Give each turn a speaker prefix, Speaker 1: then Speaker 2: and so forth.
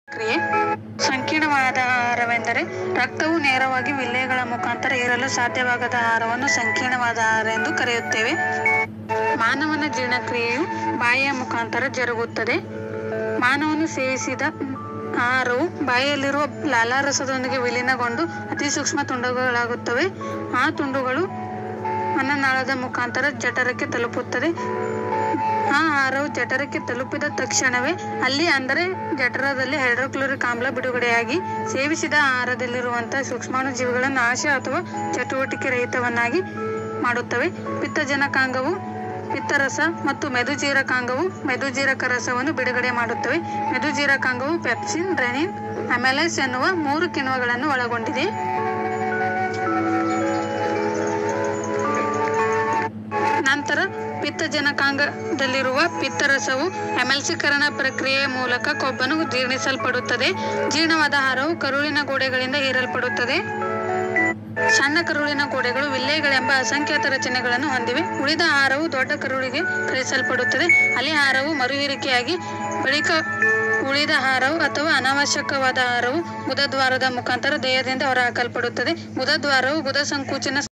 Speaker 1: ಕ್ರಿಯೆ ಸಂಕೀರ್ಣವಾದ ಆಹಾರವೆಂದರೆ ರಕ್ತವು ನೇರವಾಗಿ ವಿಲ್ಲೆಗಳ ಮುಖಾಂತರ ಏರಲು ಸಾಧ್ಯವಾಗದ ಆಹಾರವನ್ನು ಸಂಕೀರ್ಣವಾದ ಆಹಾರ ಎಂದು ಕರೆಯುತ್ತೇವೆ ಮಾನವನ ಜೀರ್ಣಕ್ರಿಯೆಯು ಬಾಯಿಯ ಮುಖಾಂತರ ಜರುಗುತ್ತದೆ ಮಾನವನು ಸೇವಿಸಿದ ಆಹಾರವು ಬಾಯಿಯಲ್ಲಿರುವ ಲಾಲಾರಸದೊಂದಿಗೆ ವಿಲೀನಗೊಂಡು ಅತಿ ಸೂಕ್ಷ್ಮ ತುಂಡುಗಳಾಗುತ್ತವೆ ಆ ತುಂಡುಗಳು ಅನ್ನನಾಳದ ಮುಖಾಂತರ ಜಠರಕ್ಕೆ ತಲುಪುತ್ತದೆ ಆ ಆಹಾರವು ಜಠರಕ್ಕೆ ತಲುಪಿದ ತಕ್ಷಣವೇ ಅಲ್ಲಿ ಅಂದರೆ ಜಠರದಲ್ಲಿ ಹೈಡ್ರೋಕ್ಲೋರಿಕ್ ಆಮ್ಲ ಬಿಡುಗಡೆಯಾಗಿ ಸೇವಿಸಿದ ಆಹಾರದಲ್ಲಿರುವಂತಹ ಸೂಕ್ಷ್ಮಾಣುಜೀವಿಗಳ ನಾಶ ಅಥವಾ ಚಟುವಟಿಕೆ ರಹಿತವನ್ನಾಗಿ ಮಾಡುತ್ತವೆ ಪಿತ್ತಜನಕಾಂಗವು ಪಿತ್ತರಸ ಮತ್ತು ಮೆದುಜೀರಕಾಂಗವು ಮೆದುಜೀರಕ ರಸವನ್ನು ಬಿಡುಗಡೆ ಮಾಡುತ್ತವೆ ಮೆದುಜೀರಕಾಂಗವು ಪೆಪ್ಸಿನ್ ರೆನಿನ್ ಅಮೆಲೈಸ್ ಎನ್ನುವ ಮೂರು ಕಿಣ್ವಗಳನ್ನು ಒಳಗೊಂಡಿದೆ ನಂತರ ಪಿತ್ತಜನಕಾಂಗದಲ್ಲಿರುವ ಪಿತ್ತರಸವು ಎಮಲ್ಸೀಕರಣ ಪ್ರಕ್ರಿಯೆಯ ಮೂಲಕ ಕೊಬ್ಬನ್ನು ಜೀರ್ಣಿಸಲ್ಪಡುತ್ತದೆ ಜೀರ್ಣವಾದ ಆಹಾರವು ಕರುಳಿನ ಗೋಡೆಗಳಿಂದ ಹೀರಲ್ಪಡುತ್ತದೆ ಸಣ್ಣ ಕರುಳಿನ ಗೋಡೆಗಳು ವಿಲ್ಲೆಗಳೆಂಬ ಅಸಂಖ್ಯಾತ ರಚನೆಗಳನ್ನು ಹೊಂದಿವೆ ಉಳಿದ ಆಹಾರವು ದೊಡ್ಡ ಕರುಳಿಗೆ ಕಳಿಸಲ್ಪಡುತ್ತದೆ ಅಲ್ಲಿ ಆಹಾರವು ಮರುಹೀರಿಕೆಯಾಗಿ ಬಳಿಕ ಉಳಿದ ಆಹಾರವು ಅಥವಾ ಅನಾವಶ್ಯಕವಾದ ಆಹಾರವು ಗುದದ್ವಾರದ ಮುಖಾಂತರ ದೇಹದಿಂದ ಹೊರಹಾಕಲ್ಪಡುತ್ತದೆ ಗುದದ್ವಾರವು ಗುದ ಸಂಕುಚನ